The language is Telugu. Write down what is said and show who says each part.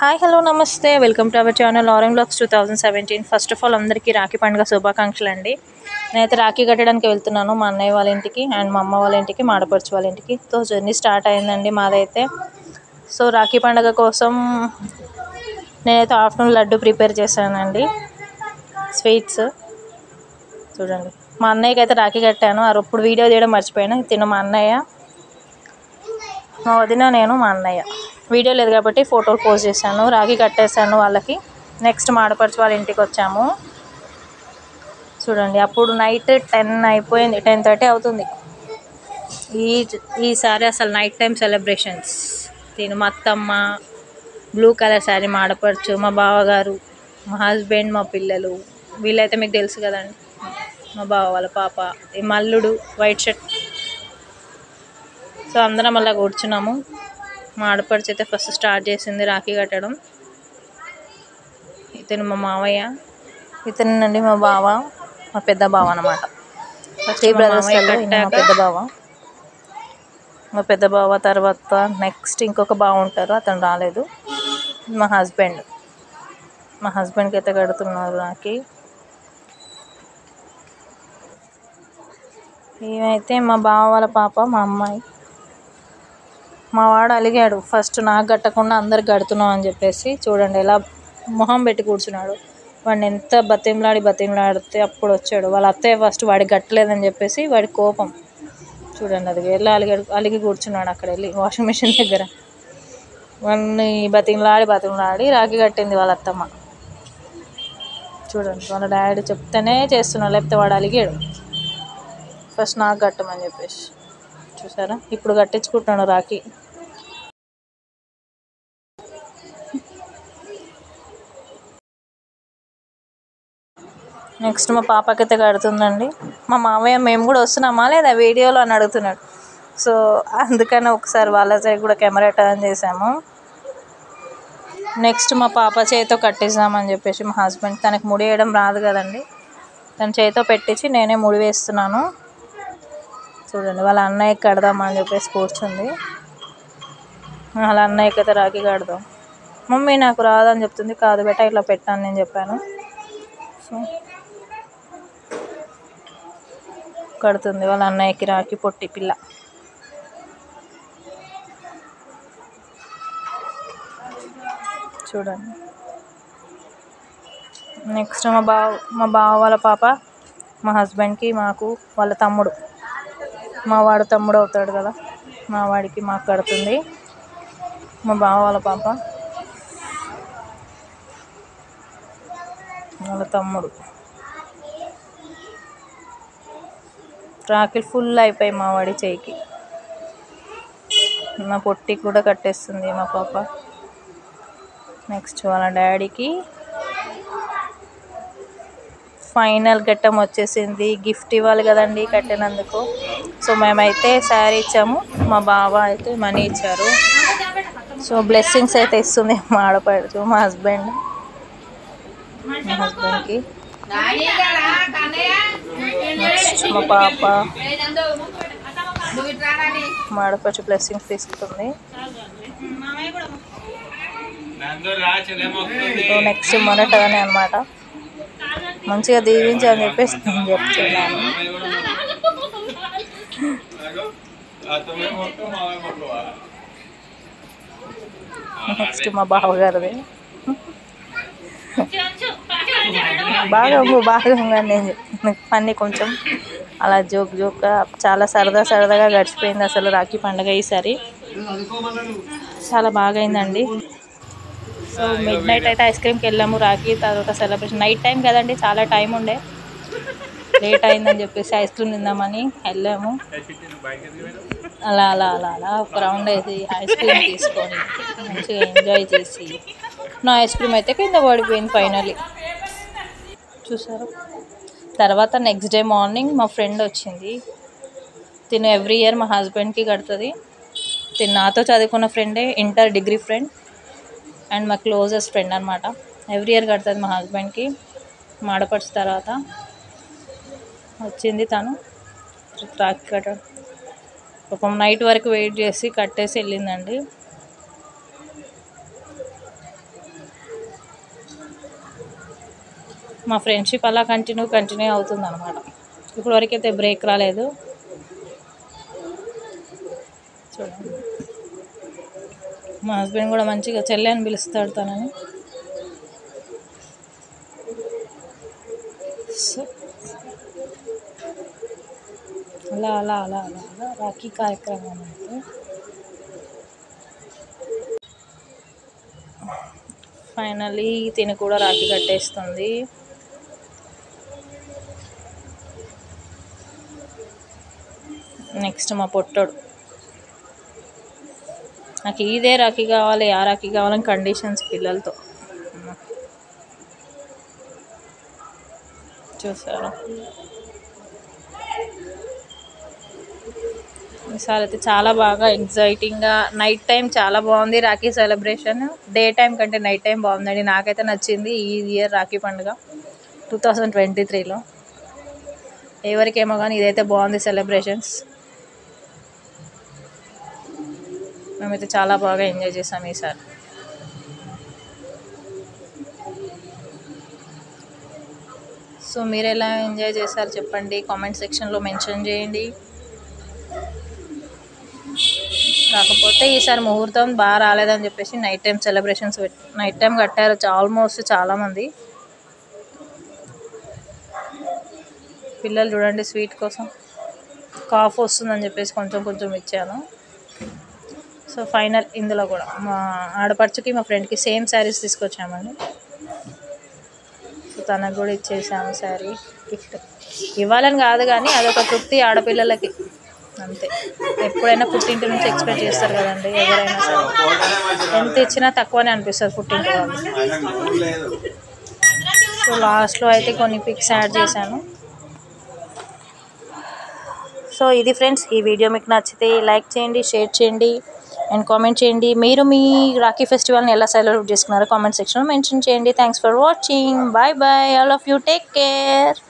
Speaker 1: హాయ్ హలో నమస్తే welcome to our channel orange blogs two thousand seventeen first of all అందరికీ రాఖీ పండుగ శుభాకాంక్షలు అండి నేనైతే రాఖీ కట్టడానికి వెళ్తున్నాను మా అన్నయ్య వాళ్ళ ఇంటికి అండ్ మా అమ్మ వాళ్ళ ఇంటికి మా ఆడపడుచు వాళ్ళ ఇంటికి సో జర్నీ స్టార్ట్ అయిందండి మాదైతే సో రాఖీ పండుగ కోసం నేనైతే ఆఫ్టర్నూన్ లడ్డు ప్రిపేర్ చేశానండి స్వీట్స్ చూడండి మా అన్నయ్యకి అయితే రాఖీ కట్టాను ఆ ఇప్పుడు వీడియో తీయడం మర్చిపోయాను తిను మా అన్నయ్య మా వదిన నేను మా అన్నయ్య వీడియో లేదు కాబట్టి ఫోటోలు పోస్ట్ చేశాను రాఖీ కట్టేశాను వాళ్ళకి నెక్స్ట్ మాడపరచు వాళ్ళ ఇంటికి వచ్చాము చూడండి అప్పుడు నైట్ టెన్ అయిపోయింది టెన్ థర్టీ అవుతుంది ఈ ఈసారి అసలు నైట్ టైం సెలబ్రేషన్స్ నేను మా అత్తమ్మ బ్లూ కలర్ శారీ మాడపరచు మా బావగారు మా హస్బెండ్ మా పిల్లలు వీళ్ళైతే మీకు తెలుసు కదండి మా బావ వాళ్ళ పాప ఈ మల్లుడు వైట్ షర్ట్ సో అందరం అలా కూర్చున్నాము మా ఆడపడిచి అయితే ఫస్ట్ స్టార్ట్ చేసింది రాఖీ కట్టడం ఇతను మా మావయ్య ఇతనండి మా బావ మా పెద్ద బావ అనమాట త్రీ బ్రదర్స్ మా పెద్ద బావ మా పెద్ద బావ తర్వాత నెక్స్ట్ ఇంకొక బావ ఉంటారు అతను రాలేదు మా హస్బెండ్ మా హస్బెండ్కి అయితే కడుతున్నారు రాఖీ ఏమైతే మా బావ వాళ్ళ పాప మా అమ్మాయి మా వాడు అలిగాడు ఫస్ట్ నాకు కట్టకుండా అందరికి కడుతున్నావు అని చెప్పేసి చూడండి ఎలా మొహం పెట్టి కూర్చున్నాడు వాడిని ఎంత బతిమలాడి బతిమలాడితే అప్పుడు వచ్చాడు వాళ్ళ అత్తయ్య ఫస్ట్ వాడికి కట్టలేదని చెప్పేసి వాడి కోపం చూడండి అది ఎలా అలిగాడు అలిగి కూర్చున్నాడు అక్కడ వెళ్ళి వాషింగ్ మిషన్ దగ్గర వాడిని బతిమలాడి బతిమలాడి రాఖీ కట్టింది వాళ్ళ అత్తమ్మ చూడండి వాళ్ళ డాడీ చెప్తేనే చేస్తున్నాడు లేకపోతే వాడు అలిగాడు ఫస్ట్ నాకు కట్టమని చెప్పేసి చూసారా ఇప్పుడు కట్టించుకుంటున్నాను రాఖీ నెక్స్ట్ మా పాపకైతే కడుతుందండి మా మామయ్య మేము కూడా వస్తున్నామా లేదా వీడియోలో అని అడుగుతున్నాడు సో అందుకని ఒకసారి వాళ్ళ సైడ్ కూడా కెమెరా టర్న్ చేసాము నెక్స్ట్ మా పాప చేతితో కట్టిస్తామని చెప్పేసి మా హస్బెండ్ తనకి ముడి వేయడం రాదు కదండి తన చేతితో పెట్టించి నేనే ముడి వేస్తున్నాను చూడండి వాళ్ళ అన్నయ్యకి కడదామని చెప్పేసి కూర్చుంది వాళ్ళ అన్నయ్యకి అయితే రాఖీ కడదాం మమ్మీ నాకు రాదని చెప్తుంది కాదు బెట ఇట్లా పెట్టాను నేను చెప్పాను సో కడుతుంది వాళ్ళ అన్నయ్యకి రాఖీ పొట్టి పిల్ల చూడండి నెక్స్ట్ మా బావ మా బావ వాళ్ళ పాప మా హస్బెండ్కి మాకు వాళ్ళ తమ్ముడు మా వాడు తమ్ముడు అవుతాడు కదా మా వాడికి మాకు కడుతుంది మా బావ వాళ్ళ పాప వాళ్ళ తమ్ముడు రాఖీలు ఫుల్ అయిపోయి మా వాడి చేయికి మా పొట్టికి కూడా కట్టేస్తుంది మా పాప నెక్స్ట్ వాళ్ళ డాడీకి ఫైనల్ ఘట్టం వచ్చేసింది గిఫ్ట్ ఇవ్వాలి కదండి కట్టినందుకు సో మేమైతే శారీ ఇచ్చాము మా బావ అయితే మనీ ఇచ్చారు సో బ్లెస్సింగ్స్ అయితే ఇస్తుంది మా ఆడపడుచు మా హస్బెండ్ మా హస్బెండ్కి నెక్స్ట్ మా పాప మా ఆడపడుచు బ్లెస్సింగ్స్ తీసుకుంటుంది సో నెక్స్ట్ మొదటగానే అనమాట మంచిగా దీవించి అని చెప్పేసి నేను చెప్తున్నాను నెక్స్ట్ మా బావగారిది బాగా ఉంగు, బాగా ఉంగు అని నేను చెప్తున్నాను పని కొంచెం అలా జోక్ జోక్గా చాలా సరదా సరదాగా గడిచిపోయింది అసలు రాఖీ పండుగ ఈసారి చాలా బాగా అయిందండి సో మిడ్ నైట్ అయితే ఐస్ క్రీమ్కి వెళ్ళాము రాఖీ తర్వాత సెలబ్రేషన్ నైట్ టైం కదండి చాలా టైం ఉండే లేట్ అయిందని చెప్పేసి ఐస్ క్రీమ్ తిందామని వెళ్ళాము అలా అలా అలా అలా ఒక రౌండ్ వేసి ఐస్ క్రీమ్ తీసుకొని మంచిగా ఎంజాయ్ చేసి నా ఐస్ క్రీమ్ అయితే కింద పడిపోయింది ఫైనల్లీ చూసారు తర్వాత నెక్స్ట్ డే మార్నింగ్ మా ఫ్రెండ్ వచ్చింది తిను ఎవ్రీ ఇయర్ మా హస్బెండ్కి కడుతుంది తిను నాతో చదువుకున్న ఫ్రెండే ఇంటర్ డిగ్రీ ఫ్రెండ్ అండ్ మా క్లోజెస్ట్ ఫ్రెండ్ అనమాట ఎవ్రీ ఇయర్ కడుతుంది మా హస్బెండ్కి మాడపడిచిన తర్వాత వచ్చింది తను రాఖీ కట్ట ఒక నైట్ వరకు వెయిట్ చేసి కట్టేసి వెళ్ళిందండి మా ఫ్రెండ్షిప్ అలా కంటిన్యూ కంటిన్యూ అవుతుంది అనమాట ఇప్పుడు వరకైతే బ్రేక్ రాలేదు చూడండి మా హస్బెండ్ కూడా మంచిగా చెల్లె అని పిలుస్తాడు తనని సో అలా అలా అలా అలా అలా రాఖీ కార్యక్రమం అయితే ఫైనలీ తిని కూడా రాఖీ కట్టేస్తుంది నెక్స్ట్ మా పొట్టోడు నాకు ఇదే రాఖీ కావాలి ఆ రాఖీ కావాలని కండిషన్స్ పిల్లలతో చూసారా ఈసారి అయితే చాలా బాగా ఎగ్జైటింగ్గా నైట్ టైం చాలా బాగుంది రాఖీ సెలబ్రేషన్ డే టైం కంటే నైట్ టైం బాగుందండి నాకైతే నచ్చింది ఈ ఇయర్ రాఖీ పండుగ టూ థౌజండ్ ట్వంటీ త్రీలో ఎవరికేమో కానీ ఇదైతే బాగుంది సెలబ్రేషన్స్ మేమైతే చాలా బాగా ఎంజాయ్ చేసాం ఈసారి సో మీరు ఎలా ఎంజాయ్ చేశారు చెప్పండి కామెంట్ సెక్షన్లో మెన్షన్ చేయండి కాకపోతే ఈసారి ముహూర్తం బాగా రాలేదని చెప్పేసి night time celebrations night time కట్టారు ఆల్మోస్ట్ చాలామంది పిల్లలు చూడండి స్వీట్ కోసం కాఫ్ వస్తుందని చెప్పేసి కొంచెం కొంచెం ఇచ్చాను సో ఫైనల్ ఇందులో కూడా మా ఆడపడుచుకి మా ఫ్రెండ్కి సేమ్ శారీస్ తీసుకొచ్చామండి సో తనకు కూడా ఇచ్చేసాము శారీ గిఫ్ట్ ఇవ్వాలని కాదు కానీ అదొక తృప్తి ఆడపిల్లలకి అంతే ఎప్పుడైనా పుట్టింటి నుంచి ఎక్స్పెక్ట్ చేస్తారు కదండి ఎవరైనా సరే ఎంత ఇచ్చినా తక్కువనే అనిపిస్తుంది పుట్టింటి వాళ్ళు సో లాస్ట్లో అయితే కొన్ని పిక్స్ యాడ్ చేశాను సో ఇది ఫ్రెండ్స్ ఈ వీడియో మీకు నచ్చితే లైక్ చేయండి షేర్ చేయండి అండ్ కామెంట్ చేయండి మీరు మీ రాఖీ ఫెస్టివల్ని ఎలా సెలబ్రేట్ చేసుకున్నారో కామెంట్ సెక్షన్లో మెన్షన్ చేయండి thanks for watching bye bye all of you take care